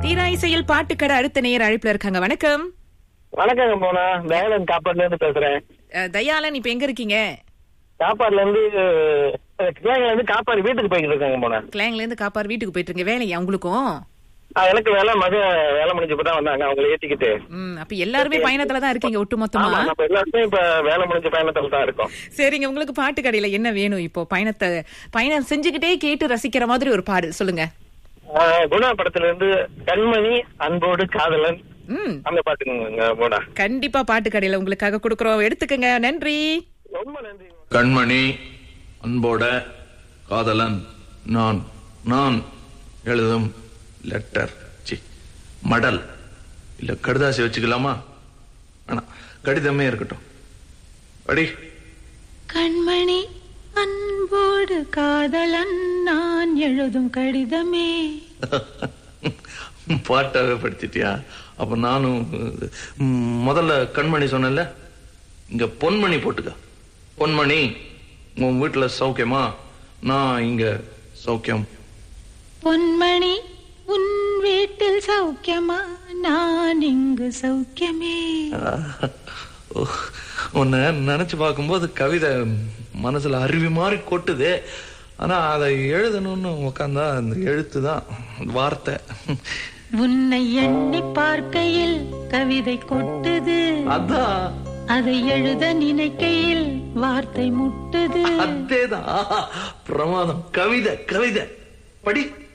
தீரா இசையில் பாட்டுக்கடை அடுத்த நேயர் அழைப்புல இருக்காங்க வணக்கம் வணக்கங்க போனா தயாளன் காப்பாடுல இருந்து பேசுறேன் அஹ், தயாளன் இப்ப எங்க இருக்கீங்க காப்பாடுல இருந்து அஹ், கிளைங்கல இருந்து காப்பாடு வீட்டுக்கு போய்கிட்டு இருக்காங்க போனா கிளாங்ல இருந்து காப்பார் வீட்டுக்கு போயிட்டு இருங்க வேலையா உங்களுக்கும் எனக்கு வேலை மக வேலை முடிஞ்சப்ப தான் வந்தாங்க அவங்களை ஏத்திக்கிட்டு ம் அப்ப எல்லாருமே பயணத்துல தான் இருக்கீங்க ஒட்டு மொத்தமா ஆமா நம்ம எல்லாருமே இப்ப வேலை முடிஞ்ச பயணத்துல தான் இருக்கோம் சரிங்க உங்களுக்கு பாட்டு கடையில என்ன வேணும் இப்போ பயணத்தை பயணம் செஞ்சுக்கிட்டே கேட்டு ரசிக்கிற மாதிரி ஒரு பாடல் சொல்லுங்க அஹ், குணா படத்துல இருந்து கண்மணி அன்போடு காதலன் ம் அந்த பாட்டுங்க போனா கண்டிப்பா பாட்டு கடையில உங்களுக்காக கொடுக்கறோம் எடுத்துக்கங்க நன்றி ரொம்ப நன்றி கண்மணி அன்போட காதலன் நான் நான் எழுதும் லெட்டர் சி மடல் இல்ல கடுதாசி வச்சுக்கலாமா ஆனா கடிதமே இருக்கட்டும் படி கண்மணி அன்போடு காதலன் நான் எழுதும் கடிதமே பாட்டாவே படிச்சிட்டியா அப்ப நானும் ம், முதல்ல கண்மணி சொன்னேன்ல இங்க பொன்மணி போட்டுக்க பொன்மணி உன் வீட்டுல சௌக்கியமா நான் இங்க சௌக்கியம் பொன்மணி உன் வீட்டில் சௌக்கியமா நான் இங்கு சௌக்கியமே ஓ, உன்னை நினைச்சு பார்க்கும்போது கவிதை மனசுல அருவி மாதிரி கொட்டுது ஆனா அதை எழுதணும்னு உக்காந்தா அந்த எழுத்து தான் வார்த்தை உன்னை எண்ணி பார்க்கையில் கவிதை கொட்டுது அதான் அதை எழுத நினைக்கையில் வார்த்தை முட்டுது அதேதான் பிரமாதம் கவிதை கவிதை படி